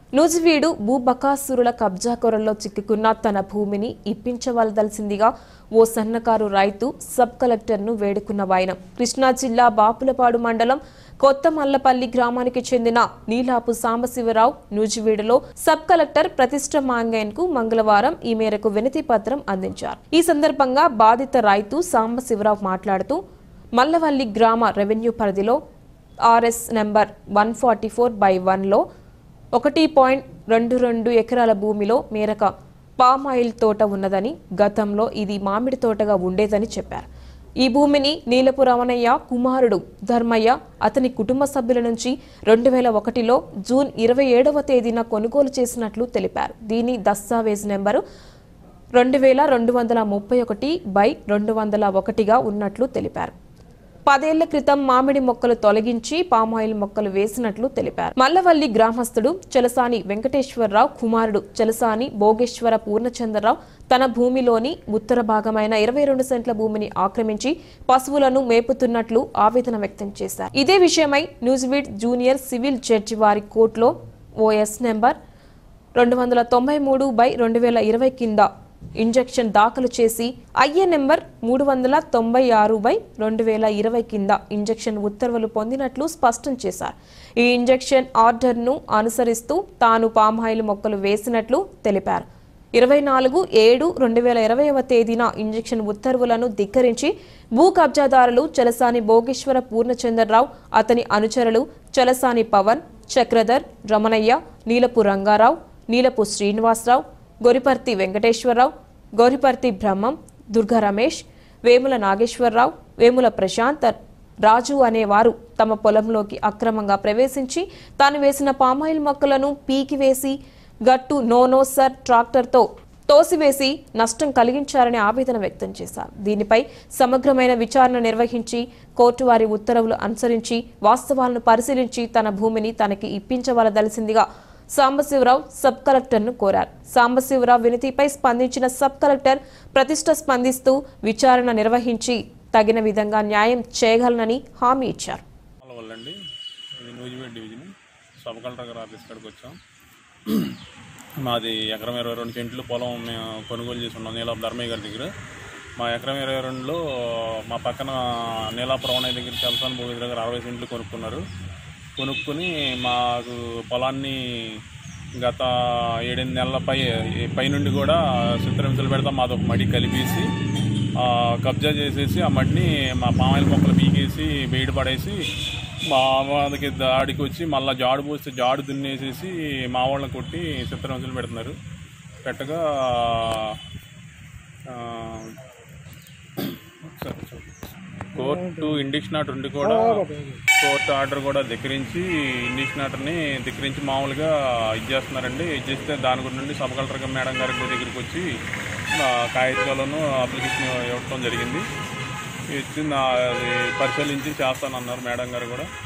నూజివీడు భూబకాసురుల కబ్జా కొరల్లో చిక్కుకున్న తన భూమిని ఇప్పించవలదలసిందిగా ఓ సన్నకారు రైతు సబ్ కలెక్టర్ను వేడుకున్న వాయనం కృష్ణా జిల్లా బాపులపాడు మండలం కొత్త మల్లపల్లి గ్రామానికి చెందిన నీలాపు సాంబశివరావు నూజివీడులో సబ్ కలెక్టర్ ప్రతిష్ట మాంగయ్యన్కు మంగళవారం ఈ మేరకు వినతి పత్రం అందించారు ఈ సందర్భంగా బాధిత రైతు సాంబశివరావు మాట్లాడుతూ మల్లవల్లి గ్రామ రెవెన్యూ పరిధిలో RS number one forty four by వన్లో ఒకటి పాయింట్ రెండు రెండు ఎకరాల భూమిలో మేరక పామాయిల్ తోట ఉన్నదని గతంలో ఇది మామిడి తోటగా ఉండేదని చెప్పారు ఈ భూమిని నీలపు రమణయ్య కుమారుడు ధర్మయ్య అతని కుటుంబ సభ్యుల నుంచి రెండు వేల ఒకటిలో జూన్ ఇరవై ఏడవ తేదీన కొనుగోలు చేసినట్లు తెలిపారు దీని దస్తావేజ్ నెంబరు రెండు వేల రెండు వందల ముప్పై ఒకటి బై రెండు వందల ఒకటిగా ఉన్నట్లు తెలిపారు పదేళ్ల క్రితం మామిడి మొక్కలు తొలగించి పామాయిల్ మొక్కలు వేసినట్లు తెలిపారు మల్లవల్లి గ్రామస్తుడు చలసాని వెంకటేశ్వరరావు కుమారుడు చలసాని భోగేశ్వర పూర్ణచంద్రరావు తన భూమిలోని ఉత్తర భాగమైన ఇరవై రెండు సెంట్ల భూమిని ఆక్రమించి పశువులను మేపుతున్నట్లు ఆవేదన వ్యక్తం చేశారు ఇదే విషయమై న్యూజివీడ్ జూనియర్ సివిల్ జడ్జి వారి కోర్టులో ఓఎస్ నెంబర్ రెండు వందల తొంభై మూడు బై రెండు వేల ఇరవై కింద ఇంజెక్షన్ దాఖలు చేసి ఐఏ నెంబర్ మూడు వందల తొంభై ఆరు బై రెండు వేల ఇరవై కింద ఇంజెక్షన్ ఉత్తర్వులు పొందినట్లు స్పష్టం చేశారు ఈ ఇంజెక్షన్ ఆర్డర్ను అనుసరిస్తూ తాను పామాయిల్ మొక్కలు వేసినట్లు తెలిపారు ఇరవై నాలుగు ఏడు రెండు వేల ఇరవైవ తేదీన ఇంజెక్షన్ ఉత్తర్వులను ధిక్కరించి భూ కబ్జాదారులు చలసాని భోగేశ్వర పూర్ణచంద్రరావు అతని అనుచరులు చలసాని పవన్ చక్రధర్ రమణయ్య నీలపు రంగారావు నీలపు శ్రీనివాసరావు గొరిపర్తి వెంకటేశ్వరరావు గొరిపర్తి బ్రహ్మం దుర్గా రమేష్ వేముల నాగేశ్వరరావు వేముల ప్రశాంత్ రాజు అనేవారు తమ పొలంలోకి అక్రమంగా ప్రవేశించి తాను వేసిన పామాయిల్ మొక్కలను పీకివేసి గట్టు నోనో సర్ ట్రాక్టర్తో తోసివేసి నష్టం కలిగించారని ఆవేదన వ్యక్తం చేశారు దీనిపై సమగ్రమైన విచారణ నిర్వహించి కోర్టు వారి ఉత్తర్వులు అనుసరించి వాస్తవాలను పరిశీలించి తన భూమిని తనకి ఇప్పించవలదలసిందిగా సాంబశివరావు సబ్ కలెక్టర్ను కోరారు సాంబశివరావు వినతిపై స్పందించిన సబ్ కలెక్టర్ ప్రతిష్ట స్పందిస్తూ విచారణ నిర్వహించి తగిన విధంగా న్యాయం చేయగలనని హామీ ఇచ్చారు వాళ్ళండి ఇది నూజివేడ్ డివిజన్ సబ్ కలెక్టర్ గారి ఆఫీస్ కాడికి వచ్చాం మాది ఎకరం ఇరవై రెండు సెంట్లు పొలం మేము కొనుగోలు చేసి ఉన్నాం నీలాపు ధర్మయ్య గారి దగ్గర మా ఎకరం ఇరవై రెండులో మా పక్కన నీలాపు రమణయ్య దగ్గర చలసాని భూమి దగ్గర అరవై సెంట్లు కొనుక్కున్నారు కొనుక్కొని మాకు పొలాన్ని గత ఏడెనిమిది నెలల పై పైనుండి కూడా చిత్రహింసలు పెడతాం మాది ఒక మడి కలిపేసి ఆ, కబ్జా చేసేసి ఆ మట్టిని మా పామాయిల మొక్కలు పీకేసి బయట పడేసి మా వాళ్ళకి దాడికి వచ్చి మళ్ళీ జాడు పోస్తే జాడు దున్నేసేసి మా వాళ్ళని కొట్టి చిత్రహింసలు పెడుతున్నారు పెట్టగా ఆ, సరే, సరే. కోర్టు ఇండిక్షన్ ఆర్డర్ ఉండి కూడా కోర్టు ఆర్డర్ కూడా ధిక్కరించి ఇండిక్షన్ ఆర్డర్ని ధిక్కరించి మామూలుగా ఇది చేస్తున్నారండి ఇది చేస్తే దాని గురించి సబ్ కలెక్టర్ గారు మేడం గారి దగ్గరికి వచ్చి ఆ, కాగితాలను అప్లికేషన్ ఇవ్వడం జరిగింది ఇచ్చి నా అది పరిశీలించి చేస్తానన్నారు మేడం గారు కూడా